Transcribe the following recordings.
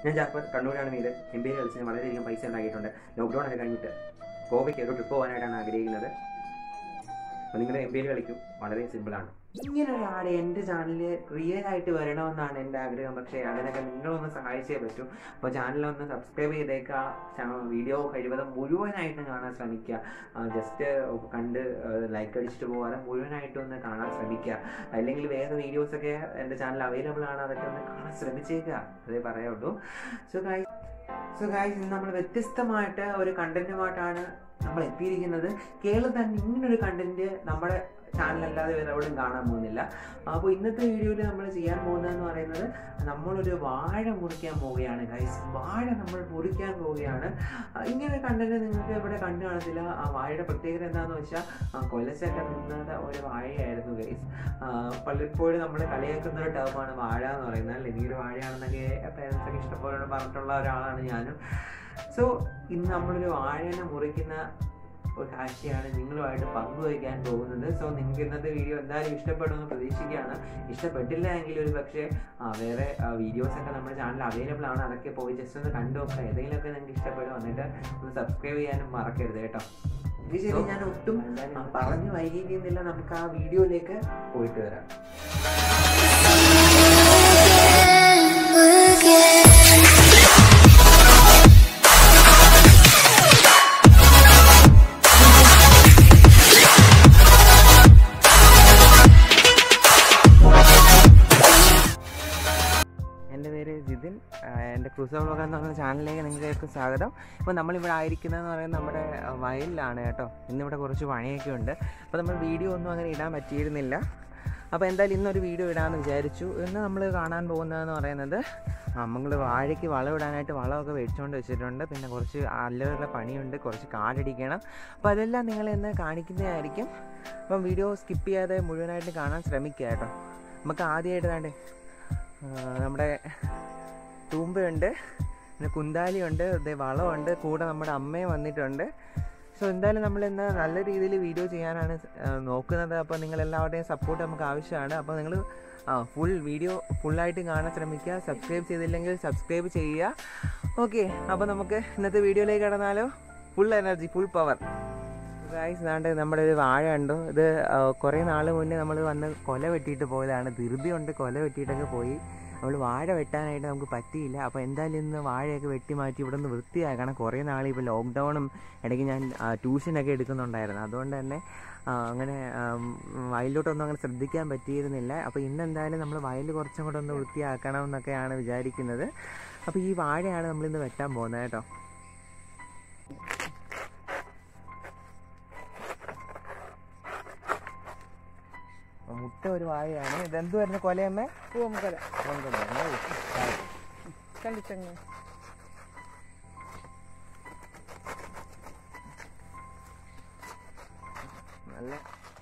ഞാൻ ജാഫർ കണ്ണൂരാണ് വീട് എം ബി എ കളിച്ച് ഞാൻ വളരെയധികം പൈസ ഉണ്ടാക്കിയിട്ടുണ്ട് ലോക്ക്ഡൗൺ ഒക്കെ കഴിഞ്ഞിട്ട് ഗോവയ്ക്ക് ഒരു ട്രിപ്പ് പോകാനായിട്ടാണ് ആഗ്രഹിക്കുന്നത് അപ്പോൾ നിങ്ങൾ എം ബി എ കളിക്കും വളരെ സിമ്പിളാണ് ഇങ്ങനെ ഒരു ആട് എൻ്റെ ചാനലിൽ റിയൽ ആയിട്ട് വരണമെന്നാണ് എൻ്റെ ആഗ്രഹം പക്ഷേ അതിനൊക്കെ നിങ്ങളൊന്ന് സഹായിച്ചേ പറ്റൂ അപ്പോൾ ചാനലൊന്ന് സബ്സ്ക്രൈബ് ചെയ്തേക്കുക വീഡിയോ കഴിവതും മുഴുവനായിട്ട് കാണാൻ ശ്രമിക്കുക ജസ്റ്റ് കണ്ട് ലൈക്ക് അടിച്ചിട്ട് പോകാതെ മുഴുവനായിട്ടൊന്ന് കാണാൻ ശ്രമിക്കുക അല്ലെങ്കിൽ വേറെ വീഡിയോസൊക്കെ എൻ്റെ ചാനൽ അവൈലബിൾ ആണ് അതൊക്കെ ഒന്ന് കാണാൻ ശ്രമിച്ചേക്കുക അതേ പറയുള്ളൂ സോ ഗായ് സോ ഗായ്സ് ഇന്ന് നമ്മൾ വ്യത്യസ്തമായിട്ട് ഒരു കണ്ടന്റുമായിട്ടാണ് നമ്മൾ എത്തിയിരിക്കുന്നത് കേരളത്തിൽ ഇങ്ങനൊരു കണ്ടന്റ് നമ്മുടെ ചാനലല്ലാതെ വേറെ എവിടെയും കാണാൻ പോകുന്നില്ല അപ്പോൾ ഇന്നത്തെ വീഡിയോയിൽ നമ്മൾ ചെയ്യാൻ പോകുന്നതെന്ന് പറയുന്നത് നമ്മളൊരു വാഴ മുറിക്കാൻ പോവുകയാണ് ഗൈസ് വാഴ നമ്മൾ മുറിക്കാൻ പോവുകയാണ് ആ, ഇങ്ങനെ ഒരു കണ്ടന്റ് നിങ്ങൾക്ക് ഇവിടെ കണ്ടു കാണത്തില്ല ആ വാഴയുടെ പ്രത്യേകത എന്താണെന്ന് വെച്ചാൽ കൊലച്ചൊക്കെ നിന്നത് ഒരു വാഴയായിരുന്നു ഗൈസ് പലപ്പോഴും നമ്മൾ കളിയാക്കുന്ന ഒരു ടേമാണ് വാഴ എന്ന് പറയുന്നത് അല്ലെങ്കിൽ ഒരു വാഴയാണെന്നൊക്കെ പേരൻസ് ഒക്കെ ഇഷ്ടംപോലെ പറഞ്ഞിട്ടുള്ള ഒരാളാണ് ഞാനും സോ ഇന്ന് നമ്മളൊരു വാഴനെ മുറിക്കുന്ന ഒരു കാഴ്ചയാണ് നിങ്ങളുമായിട്ട് പങ്കുവയ്ക്കാൻ പോകുന്നത് സോ നിങ്ങൾക്ക് ഇന്നത്തെ വീഡിയോ എന്തായാലും ഇഷ്ടപ്പെടുമെന്ന് പ്രതീക്ഷിക്കുകയാണ് ഇഷ്ടപ്പെട്ടില്ല എങ്കിൽ ഒരു പക്ഷേ ആ, വേറെ വീഡിയോസ് ഒക്കെ നമ്മുടെ ചാനൽ അവൈലബിൾ ആണ് അതൊക്കെ പോയി ജസ്റ്റ് ഒന്ന് കണ്ടു നോക്കുക ഏതെങ്കിലുമൊക്കെ നിങ്ങൾക്ക് ഇഷ്ടപ്പെടും എന്നിട്ട് ഒന്ന് സബ്സ്ക്രൈബ് ചെയ്യാനും മറക്കരുത് കേട്ടോ ഇത് ശരി ഞാൻ ഒട്ടും ആ, പറഞ്ഞു വൈകിക്കുന്നില്ല നമുക്ക് ആ വീഡിയോയിലേക്ക് പോയിട്ട് വരാം എൻ്റെ പേര് ജിതിൻ ആഹ് എൻ്റെ ക്രൂസ വ്ളോഗ് എന്ന് പറയുന്ന ചാനലിലേക്ക് നിങ്ങൾക്ക് സ്വാഗതം ഇപ്പോൾ നമ്മളിവിടെ ആയിരിക്കുന്നതെന്ന് പറയുന്നത് നമ്മുടെ ആഹ് വയലിലാണ് കേട്ടോ ഇന്നിവിടെ കുറച്ച് പണിയൊക്കെ ഉണ്ട് അപ്പോൾ നമ്മൾ വീഡിയോ ഒന്നും അങ്ങനെ ഇടാൻ പറ്റിയിരുന്നില്ല അപ്പോൾ എന്തായാലും ഇന്നൊരു വീഡിയോ ഇടാമെന്ന് വിചാരിച്ചു ഇന്ന് നമ്മൾ കാണാൻ പോകുന്നതെന്ന് പറയുന്നത് നമ്മൾ വാഴയ്ക്ക് വളം ഇടാനായിട്ട് വളമൊക്കെ മേടിച്ചുകൊണ്ട് വെച്ചിട്ടുണ്ട് പിന്നെ കുറച്ച് അല്ലറ പണിയുണ്ട് കുറച്ച് കാടടിക്കണം അപ്പോൾ അതെല്ലാം നിങ്ങളെ ഇന്ന് കാണിക്കുന്നതായിരിക്കും അപ്പം വീഡിയോ സ്കിപ്പ് ചെയ്യാതെ മുഴുവനായിട്ട് കാണാൻ ശ്രമിക്കുക കേട്ടോ നമുക്ക് ആദ്യമായിട്ട് വേണ്ടേ ആ, നമ്മുടെ തൂമ്പയുണ്ട് പിന്നെ കുന്താലിയുണ്ട് ദേ വളമുണ്ട് കൂടെ നമ്മുടെ അമ്മയും വന്നിട്ടുണ്ട് സോ എന്തായാലും നമ്മൾ ഇന്ന് നല്ല രീതിയിൽ വീഡിയോ ചെയ്യാനാണ് ആ, നോക്കുന്നത് അപ്പോൾ നിങ്ങളെല്ലാവരുടെയും സപ്പോർട്ട് നമുക്ക് ആവശ്യമാണ് അപ്പോൾ നിങ്ങൾ ഫുൾ വീഡിയോ ഫുള്ളായിട്ട് കാണാൻ ശ്രമിക്കുക സബ്സ്ക്രൈബ് ചെയ്തില്ലെങ്കിൽ സബ്സ്ക്രൈബ് ചെയ്യുക ഓക്കെ അപ്പോൾ നമുക്ക് ഇന്നത്തെ വീഡിയോയിലേക്ക് കടന്നാലോ full energy full power guys ദാണ്ട് നമ്മുടെ ഒരു വാഴ ഉണ്ടോ ഇത് ആ, കുറേ നാൾ മുന്നേ നമ്മൾ വന്ന് കൊല വെട്ടിയിട്ട് പോയതാണ് ധൃതി കൊണ്ട് കൊല വെട്ടിയിട്ടൊക്കെ പോയി നമ്മൾ വാഴ വെട്ടാനായിട്ട് നമുക്ക് പറ്റിയില്ല അപ്പോൾ എന്തായാലും ഇന്ന് വാഴയൊക്കെ വെട്ടി മാറ്റി ഇവിടെ നിന്ന് വൃത്തിയാക്കണം കുറേ നാൾ ഇപ്പോൾ ലോക്ക്ഡൗണും ഇടയ്ക്ക് ഞാൻ ആ, ട്യൂഷനൊക്കെ എടുക്കുന്നുണ്ടായിരുന്നു അതുകൊണ്ട് തന്നെ ആ, അങ്ങനെ ആം, വയലിലോട്ടൊന്നും അങ്ങനെ ശ്രദ്ധിക്കാൻ പറ്റിയിരുന്നില്ല അപ്പോൾ ഇന്ന് എന്തായാലും നമ്മൾ വയൽ കുറച്ചും കൂടെ ഒന്ന് വൃത്തിയാക്കണം എന്നൊക്കെയാണ് വിചാരിക്കുന്നത് അപ്പോൾ ഈ വാഴയാണ് നമ്മളിന്ന് വെട്ടാൻ പോകുന്നത് കേട്ടോ മുട്ട ഒരു വാഴയാണ് ഇതെന്ത് വരുന്ന കൊലയമ്മേ പൂവംകൊല പൂവൻകൊലയാണ്. കണ്ടിച്ചങ്ങ് നല്ല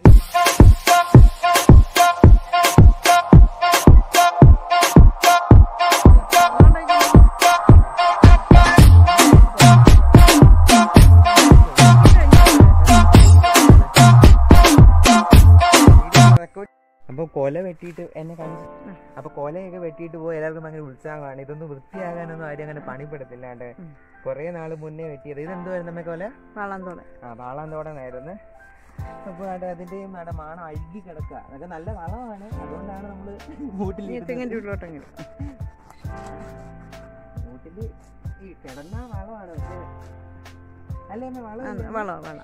അപ്പോൾ കൊല വെട്ടിയിട്ട് എന്നെ കാണിച്ചു അപ്പോൾ കൊലയൊക്കെ വെട്ടിയിട്ട് പോയി എല്ലാവർക്കും ഭയങ്കര ഉത്സാഹമാണ് ഇതൊന്നും വൃത്തിയാകാനൊന്നും ആരും അങ്ങനെ പണിപ്പെടത്തില്ലാണ്ട് ഉം. കുറേ നാൾ മുന്നേ വെട്ടിയത് ഇതെന്തുവായിരുന്നു നമ്മ കൊല വളന്തോടെ ആ വാളാന്തോടനായിരുന്നു അപ്പോൾ അവിടെ അതിൻ്റെയും അവിടെ മാണം അഴുകി കിടക്കുക അതൊക്കെ നല്ല വളമാണ് അതുകൊണ്ടാണ് നമ്മൾ മൂട്ടിൽ ഈ തെങ്ങിൻ്റെ ഉള്ളിലോട്ടെങ്കിലും മൂട്ടിൽ ഈ കിടന്ന വളമാണ് പക്ഷേ അല്ലേ അമ്മ വളം ആ, ഇല്ലേ? വളം വളം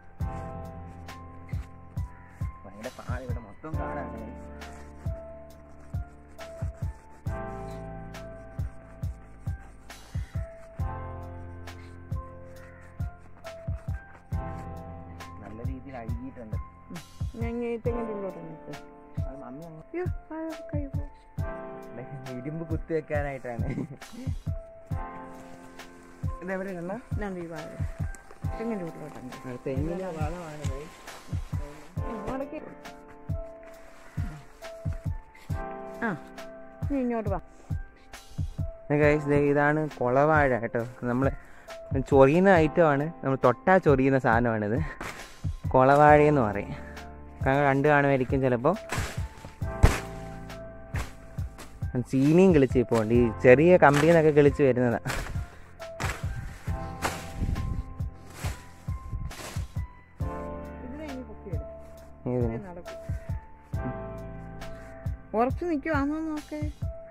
ഭയങ്കര പാട് ഇവിടെ മൊത്തം കാടാണ് നല്ല രീതിയിൽ അഴുകിയിട്ടുണ്ട് ഞാൻ ഈ തെങ്ങിൻ്റെ ഉള്ളിലോട്ട് നിൽക്കും അത് മമ്മി അങ്ങ് അയ്യോ അത് കൈ പോ ദേ ഇരുമ്പ് കുത്തി വെക്കാനായിട്ടാണ് ഇതെവിടെ കണ്ണ ഞാൻ ഈ വാഴ തെങ്ങിൻ്റെ ഉള്ളിലോട്ട് തെങ്ങിലെ വളമാണ് ദേ. മടക്കി ആ നീ ഇങ്ങോട്ട് വാ ഗൈസ് ദേ ഇതാണ് കുളവാഴ കേട്ടോ നമ്മൾ ചൊറിയുന്ന ഐറ്റമാണ് നമ്മൾ തൊട്ടാ ചൊറിയുന്ന സാധനമാണിത് കുളവാഴയെന്ന് പറയും കാരണം കണ്ടു കാണുമായിരിക്കും ചിലപ്പോൾ ചീനിയും കിളിച്ച് ഇപ്പോൾ ഉണ്ട് ഈ ചെറിയ കമ്പിയിൽ നിന്നൊക്കെ കിളിച്ച് വരുന്നതാണ് ഇതിനെ ഇനി പൊക്കിയിടും ഇതിന് നടക്കും ഉറച്ചു നിൽക്കുവാന്നോ നോക്കേ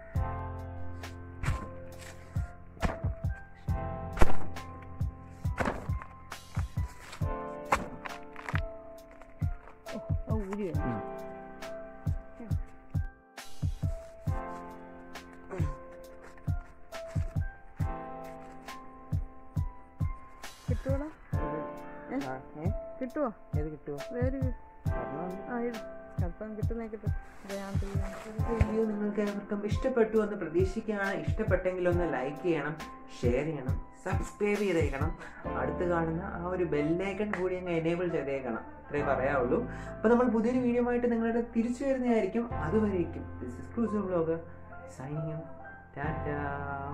ഓ, ആ ഊരി വന്നു. കിട്ടുവോടാ കിട്ടുവോ ഏത് കിട്ടുമോ വേറെ ആ ഇത് ചിലപ്പം കിട്ടുന്നേ കിട്ടും ഞാൻ ചെയ്യാം വീഡിയോ നിങ്ങൾക്ക് ഏവർക്കും ഇഷ്ടപ്പെട്ടു എന്ന് പ്രതീക്ഷിക്കുകയാണ് ഇഷ്ടപ്പെട്ടെങ്കിൽ ഒന്ന് ലൈക്ക് ചെയ്യണം ഷെയർ ചെയ്യണം സബ്സ്ക്രൈബ് ചെയ്തേക്കണം അടുത്ത് കാണുന്ന ആ ഒരു ബെല്ലൈക്കൺ കൂടി അങ്ങ് എനേബിൾ ചെയ്തേക്കണം ഇത്രേ പറയാവുള്ളൂ അപ്പോൾ നമ്മൾ പുതിയൊരു വീഡിയോ ആയിട്ട് നിങ്ങളുടെ തിരിച്ചു വരുന്നതായിരിക്കും അതുവരേക്കും this is cruiser vlog signing Tata